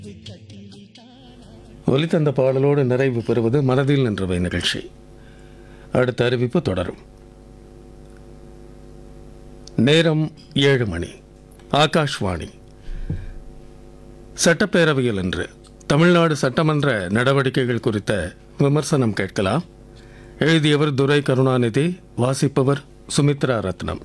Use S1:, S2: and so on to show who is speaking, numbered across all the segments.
S1: ஒலித்தந்த பாடலோடு நிறைவு பெறுவது மனதில் நின்றவை நிகழ்ச்சி அடுத்த அறிவிப்பு தொடரும் நேரம் ஏழு மணி ஆகாஷ்வாணி சட்டப்பேரவையில் இன்று தமிழ்நாடு சட்டமன்ற நடவடிக்கைகள் குறித்த விமர்சனம் கேட்கலாம் எழுதியவர் துரை கருணாநிதி வாசிப்பவர் சுமித்ரா ரத்னம்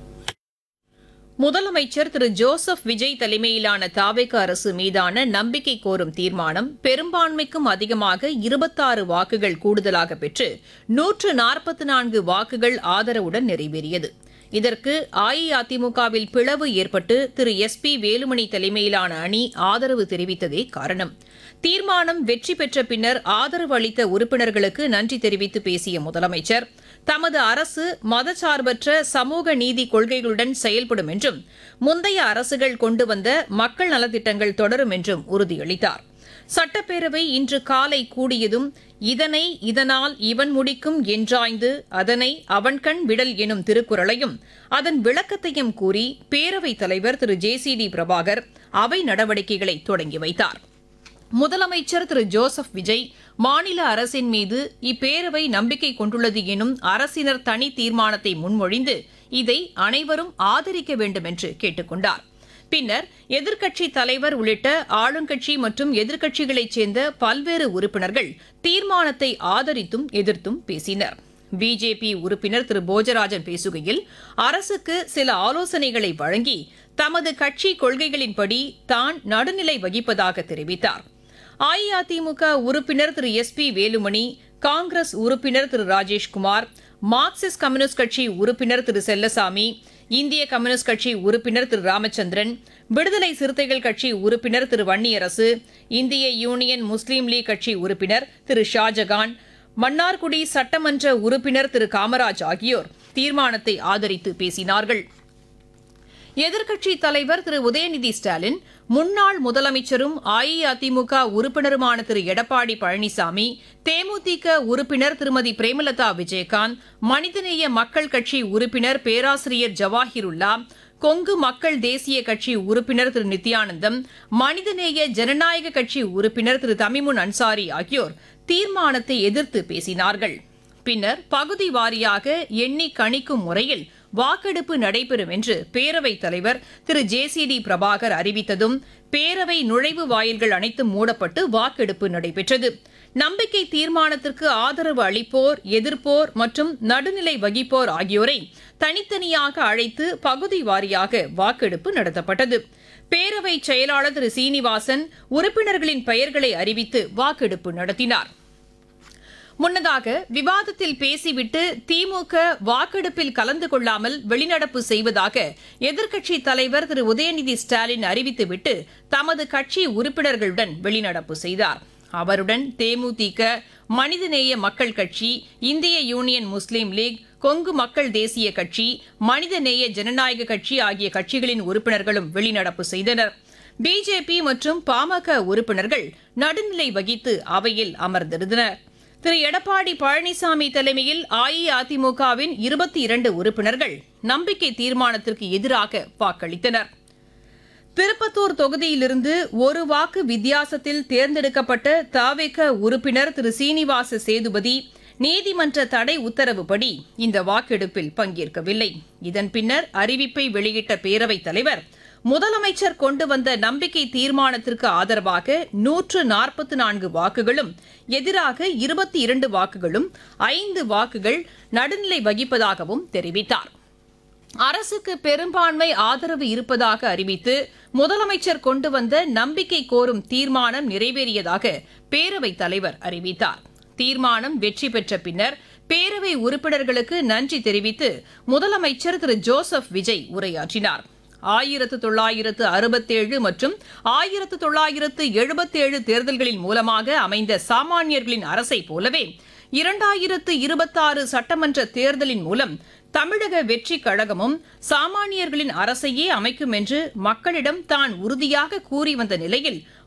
S2: முதலமைச்சர் திரு ஜோசப் விஜய் தலைமையிலான தாவேக அரசு மீதான நம்பிக்கை கோரும் தீர்மானம் பெரும்பான்மைக்கும் அதிகமாக இருபத்தாறு வாக்குகள் கூடுதலாக பெற்று நூற்று நாற்பத்தி நான்கு வாக்குகள் ஆதரவுடன் நிறைவேறியது இதற்கு அஇஅதிமுகவில் பிளவு ஏற்பட்டு திரு எஸ் பி வேலுமணி தலைமையிலான அணி ஆதரவு தெரிவித்ததே காரணம் தீர்மானம் வெற்றி பெற்ற பின்னர் ஆதரவு அளித்த உறுப்பினர்களுக்கு நன்றி தெரிவித்து பேசிய முதலமைச்சர் தமது அரசு மதசார்பற்ற சமூக நீதி கொள்கைகளுடன் செயல்படும் என்றும் முந்தைய அரசுகள் கொண்டு வந்த மக்கள் நலத்திட்டங்கள் தொடரும் என்றும் உறுதியளித்தார் சட்டப்பேரவை இன்று காலை கூடியதும் இதனை இதனால் இவன் முடிக்கும் என்றாய்ந்து அதனை அவன்கண் விடல் எனும் திருக்குறளையும் அதன் விளக்கத்தையும் கூறி பேரவைத் தலைவர் Thiru J C D Prabhakar அவை நடவடிக்கைகளை தொடங்கி வைத்தார் முதலமைச்சர் திரு ஜோசப் விஜய் மாநில அரசின் மீது இப்பேரவை நம்பிக்கை கொண்டுள்ளது எனும் அரசினர் தனி தீர்மானத்தை முன்மொழிந்து இதை அனைவரும் ஆதரிக்க வேண்டும் என்று கேட்டுக் கொண்டார் பின்னர் எதிர்க்கட்சித் தலைவர் உள்ளிட்ட ஆளுங்கட்சி மற்றும் எதிர்க்கட்சிகளைச் சேர்ந்த பல்வேறு உறுப்பினர்கள் தீர்மானத்தை ஆதரித்தும் எதிர்த்தும் பேசினர் பிஜேபி உறுப்பினர் திரு போஜராஜன் பேசுகையில் அரசுக்கு சில ஆலோசனைகளை வழங்கி தமது கட்சி கொள்கைகளின்படி தான் நடுநிலை வகிப்பதாக தெரிவித்தார் அஇஅதிமுக உறுப்பினர் திரு எஸ் பி வேலுமணி காங்கிரஸ் உறுப்பினர் திரு ராஜேஷ்குமார் மார்க்சிஸ்ட் கம்யூனிஸ்ட் கட்சி உறுப்பினர் திரு செல்லசாமி இந்திய கம்யூனிஸ்ட் கட்சி உறுப்பினர் திரு ராமச்சந்திரன் விடுதலை சிறுத்தைகள் கட்சி உறுப்பினர் திரு வன்னியரசு இந்திய யூனியன் முஸ்லீம் லீக் கட்சி உறுப்பினர் திரு ஷாஜகான் மன்னார்குடி சட்டமன்ற உறுப்பினர் திரு காமராஜ் ஆகியோர் தீர்மானத்தை ஆதரித்து பேசினார்கள் எதிர்க்கட்சித் தலைவர் திரு உதயநிதி ஸ்டாலின் முன்னாள் முதலமைச்சரும் அஇஅதிமுக உறுப்பினருமான திரு எடப்பாடி பழனிசாமி தேமுதிக உறுப்பினர் திருமதி பிரேமலதா விஜயகாந்த் மனிதநேய மக்கள் கட்சி உறுப்பினர் பேராசிரியர் ஜவாஹிருல்லா கொங்கு மக்கள் தேசிய கட்சி உறுப்பினர் திரு நித்யானந்தம் மனிதநேய ஜனநாயக கட்சி உறுப்பினர் திரு தமிமுன் அன்சாரி ஆகியோர் தீர்மானத்தை எதிர்த்து பேசினார்கள் பின்னர் பகுதி வாரியாக எண்ணி கணிக்கும் முறையில் வாக்கெடுப்பு நடைபெறும் என்று பேரவைத் தலைவர் Thiru J C D Prabhakar அறிவித்ததும் பேரவை நுழைவு வாயில்கள் அனைத்தும் மூடப்பட்டு வாக்கெடுப்பு நடைபெற்றது நம்பிக்கை தீர்மானத்திற்கு ஆதரவு அளிப்போர் எதிர்ப்போர் மற்றும் நடுநிலை வகிப்போர் ஆகியோரை தனித்தனியாக அழைத்து பகுதி வாரியாக வாக்கெடுப்பு நடத்தப்பட்டது பேரவை செயலாளர் திரு சீனிவாசன் உறுப்பினர்களின் பெயர்களை அறிவித்து வாக்கெடுப்பு நடத்தினார் முன்னதாக விவாதத்தில் பேசிவிட்டு திமுக வாக்கெடுப்பில் கலந்து கொள்ளாமல் வெளிநடப்பு செய்வதாக எதிர்க்கட்சித் தலைவர் திரு உதயநிதி ஸ்டாலின் அறிவித்துவிட்டு தமது கட்சி உறுப்பினர்களுடன் வெளிநடப்பு செய்தார் அவருடன் தேமுதிக மனிதநேய மக்கள் கட்சி இந்திய யூனியன் முஸ்லீம் லீக் கொங்கு மக்கள் தேசிய கட்சி மனிதநேய ஜனநாயக கட்சி ஆகிய கட்சிகளின் உறுப்பினர்களும் வெளிநடப்பு செய்தனர் பிஜேபி மற்றும் பாமக உறுப்பினர்கள் நடுநிலை வகித்து அவையில் அமர்ந்திருந்தனர் திரு எடப்பாடி பழனிசாமி தலைமையில் அஇஅதிமுகவின் இருபத்தி இரண்டு உறுப்பினர்கள் நம்பிக்கை தீர்மானத்திற்கு எதிராக வாக்களித்தனர் திருப்பத்தூர் தொகுதியிலிருந்து ஒரு வாக்கு வித்தியாசத்தில் தேர்ந்தெடுக்கப்பட்ட தாவேக உறுப்பினர் திரு சீனிவாச சேதுபதி நீதிமன்ற தடை உத்தரவுப்படி இந்த வாக்கெடுப்பில் பங்கேற்கவில்லை இதன் பின்னர் அறிவிப்பை வெளியிட்ட பேரவைத் தலைவர் முதலமைச்சர் கொண்டு வந்த நம்பிக்கை தீர்மானத்திற்கு ஆதரவாக நூற்று நாற்பத்தி நான்கு வாக்குகளும் எதிராக இருபத்தி இரண்டு வாக்குகளும் ஐந்து வாக்குகள் நடுநிலை வகிப்பதாகவும் தெரிவித்தார் அரசுக்கு பெரும்பான்மை ஆதரவு இருப்பதாக அறிவித்து முதலமைச்சர் கொண்டு வந்த நம்பிக்கை கோரும் தீர்மானம் நிறைவேறியதாக பேரவைத் தலைவர் அறிவித்தார் தீர்மானம் வெற்றி பெற்ற பின்னர் பேரவை உறுப்பினர்களுக்கு நன்றி தெரிவித்து முதலமைச்சர் திரு ஜோசப் விஜய் உரையாற்றினார் ஆயிரத்து தொள்ளாயிரத்து அறுபத்தேழு மற்றும் ஆயிரத்து தொள்ளாயிரத்து எழுபத்தேழு தேர்தல்களின் மூலமாக அமைந்த சாமானியர்களின் அரசை போலவே இரண்டாயிரத்து இருபத்தாறு சட்டமன்ற தேர்தலின் மூலம் தமிழக வெற்றி கழகமும் சாமானியர்களின் அரசையே அமைக்கும் என்று மக்களிடம் தான் உறுதியாக கூறி வந்த நிலையில்